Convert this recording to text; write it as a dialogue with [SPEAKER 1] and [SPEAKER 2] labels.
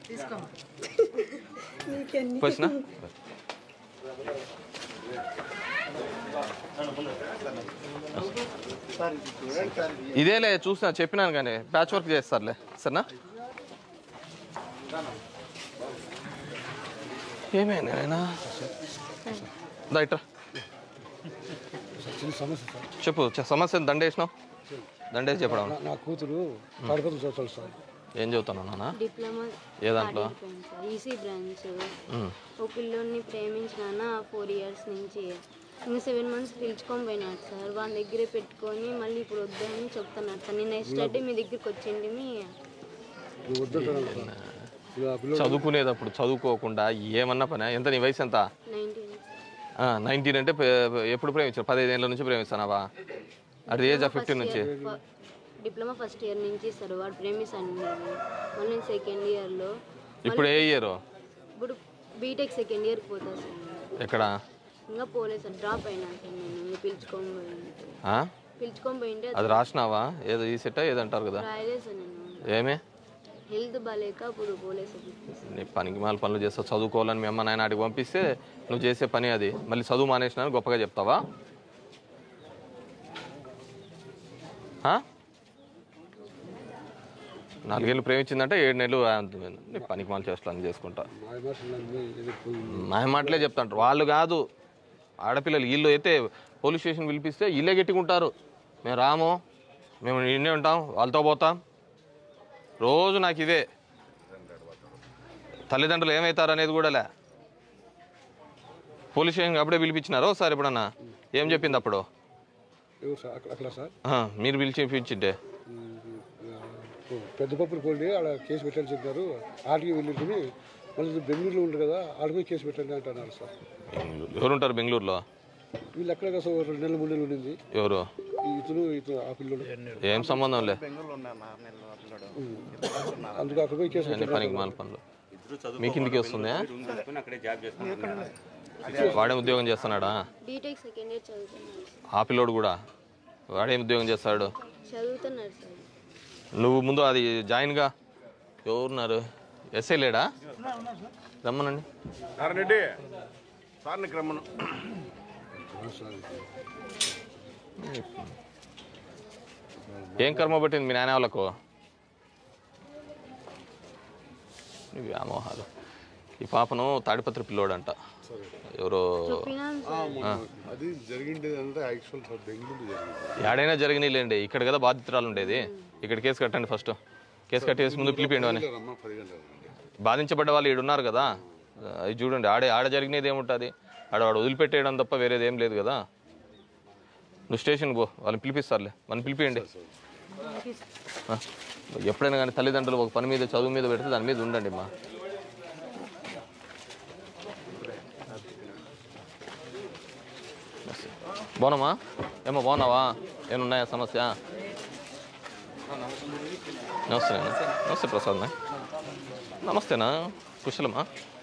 [SPEAKER 1] పోసినా ఇదేలే చూసిన చెప్పినాను కానీ ప్యాచ్ వర్క్ చేస్తారులే సరేనా ఏమైనా నాయనా దా ఇట్రా
[SPEAKER 2] చిన్న సమస్య సార్
[SPEAKER 1] చెప్పు చె- సమస్య దండేసినావు దండేసి చెప్పడం
[SPEAKER 2] నా- నా కూతురు తాడిపత్రి చదువుతాడు సార్
[SPEAKER 1] ఏం చదువుతాను నాన్న
[SPEAKER 3] డిప్లొమా
[SPEAKER 1] ఏ దాంట్లో
[SPEAKER 3] ఈసీ బ్రాంచ్
[SPEAKER 1] ఉమ్.
[SPEAKER 3] ఓ పిల్లోడిని ప్రేమించిన ఫోర్ ఇయర్స్ నుంచి ఇంకా సెవెన్ మంత్స్ పిలుచుకొని పోయినాడు సార్ వాళ్ళ దగ్గరే పెట్టుకొని మళ్ళీ ఇప్పుడు వద్దని చెప్తున్నాడు సార్ నేను నెక్స్ట్ డే మీ దగ్గరికి వచ్చిండి మీ
[SPEAKER 2] నువ్వు వద్దంటున్నాను సార్ ఇక ఆ పిల్లలు
[SPEAKER 1] చదువుకునేటప్పుడు చదువుకోకుండా ఏమన్నా పని ఎంత నీ వయసు ఎంత
[SPEAKER 3] నైన్టీన్
[SPEAKER 1] నైన్టీన్ అంటే పే- ఎప్పుడు ప్రేమించారు పదహైదు ఏళ్ళ నుంచి ప్రేమిస్తానావా అది ఏజ్ ఆఫ్ ఫిఫ్టీన్ నుంచి
[SPEAKER 3] డిప్లొమా ఫస్ట్ ఇయర్ నుంచి సార్ వాడు ప్రేమిస్తాను నేను మళ్ళీ సెకండ్ ఇయర్లో
[SPEAKER 1] ఇప్పుడు ఏ ఇయర్
[SPEAKER 3] ఇప్పుడు బీటెక్ సెకండ్ ఇయర్కి పోతా సార్ నేను.
[SPEAKER 1] ఎక్కడ
[SPEAKER 3] ఇంకా పోలేదు సార్ డ్రాప్ అయినా సార్ నేను ఇంకా పిలుచుకొని పోయింది
[SPEAKER 1] ఆ?
[SPEAKER 3] పిలుచుకొని పోయింటే
[SPEAKER 1] అది రాసినావా ఏదో ఈ సెట్ ఏదో అంటారు కదా
[SPEAKER 3] రాయలేదు సార్ నేను
[SPEAKER 1] ఏమే
[SPEAKER 3] హెల్త్ బాగాలేక ఇప్పుడు పోలేదు సార్
[SPEAKER 1] నీ పనికి మాల పనులు చేస్తావు చదువుకోవాలని మీ అమ్మ నాయన అడిగి పంపిస్తే నువ్వు చేసే పని అది మళ్ళీ చదువు మానేసిన గొప్పగా చెప్తావా ఆ? నాలుగేళ్ళు ప్రేమించిందంటే ఏడు నెలలు అంత- నీ పనికి మాల చేస్తాను చేసుకుంటా
[SPEAKER 2] మాయ మాటలన్నీ ఎదుర్కొని
[SPEAKER 1] మాయ మాటలే చెప్తాంటారు వాళ్ళు కాదు ఆడపిల్లలు వీళ్ళు అయితే పోలీస్ స్టేషన్ పిలిపిస్తే వీళ్ళే గట్టికుంటారు మేము రాము మేము నిన్నే ఉంటాం వాళ్ళతో పోతాం రోజు నాకు ఇదే తల్లిదండ్రులు ఏమవుతారు అనేది కూడా లే పోలీస్ స్టేషన్ అప్పుడే పిలిపించినారు ఒకసారి ఎప్పుడన్నా ఏం చెప్పింది అప్పుడు
[SPEAKER 2] ఎవరు సార్ అక్కడ అక్కడ సార్
[SPEAKER 1] ఆ, మీరు పిలిచి పిలిచింటే
[SPEAKER 2] ఉమ్, పెద్ద పప్పులు పోండి ఆడ కేసు పెట్టాలని చెప్పారు ఆడికి వెళ్ళి మళ్ళీ బెంగళూరులో ఉంది కదా ఆడికి కేసు పెట్టండి అంటున్నారు సార్
[SPEAKER 1] బెంగళూరు ఎవరుంటారు బెంగళూరులో
[SPEAKER 2] వీళ్ళు ఎక్కడ కదా సార్ రెండు నెలలు మూడు నెలలు ఉండింది
[SPEAKER 1] ఎవరు
[SPEAKER 2] ఈ ఇతను ఇతను ఆ పిల్లలు
[SPEAKER 1] ఏం సంబంధం లే
[SPEAKER 2] అందుకు అక్కడ పోయి కేసు
[SPEAKER 1] అన్ని పనికి మాల పనులు మీకు ఇంటికి వస్తుందా వాడే ఉద్యోగం చేస్తున్నాడా
[SPEAKER 3] బీటెక్ సెకండ్ ఇయర్ చదువుతున్నాడు
[SPEAKER 1] ఆ పిల్లోడు కూడా వాడేం ఉద్యోగం చేస్తాడు
[SPEAKER 3] చదువుతున్నాడు సార్
[SPEAKER 1] నువ్వు ముందు అది జాయిన్గా ఎవరున్నారు ఎస్ఐ లేడా రమ్మనండి
[SPEAKER 4] నారాయణరెడ్డి సార్ని రమ్మను
[SPEAKER 1] ఏం కర్మ పట్టింది మీ నాయన వాళ్ళకు ఈ వ్యామోహాలు ఈ పాపను తాడిపత్రి పిల్లోడంట ఎవరో
[SPEAKER 3] చెప్పినాను సార్
[SPEAKER 4] అది జరిగింది అంటే యాక్చువల్ సార్ బెంగళూరు జరిగింది
[SPEAKER 1] ఏడైనా జరిగినాయిలేండి ఇక్కడ కదా బాధితురాలు ఉండేది ఇక్కడ కేసు కట్టండి ఫస్ట్ కేసు కట్టేసి ముందు పిలిపియండి అని
[SPEAKER 4] రమ్మ పది గంటలు
[SPEAKER 1] బాధించబడ్డ వాళ్ళు ఈడు ఉన్నారు కదా అది చూడండి ఆడే ఆడ జరిగినది ఏముంటుంది ఆడ వాడు వదిలిపెట్టేయడం తప్ప వేరేది ఏం లేదు కదా నువ్వు స్టేషన్కి పో వాళ్ళని పిలిపిస్తారులే వాళ్ళని పిలిపియండి ఆ, ఎప్పుడైనా కానీ తల్లిదండ్రులు ఒక పని మీద చదువు మీద పెడితే దాని మీద ఉండండి మా బాగున్నామా ఏమో బాగున్నావా ఏమన్నాయా సమస్య నమస్తే నమస్తే ప్రసాద్ నమస్తేనా కుశలమా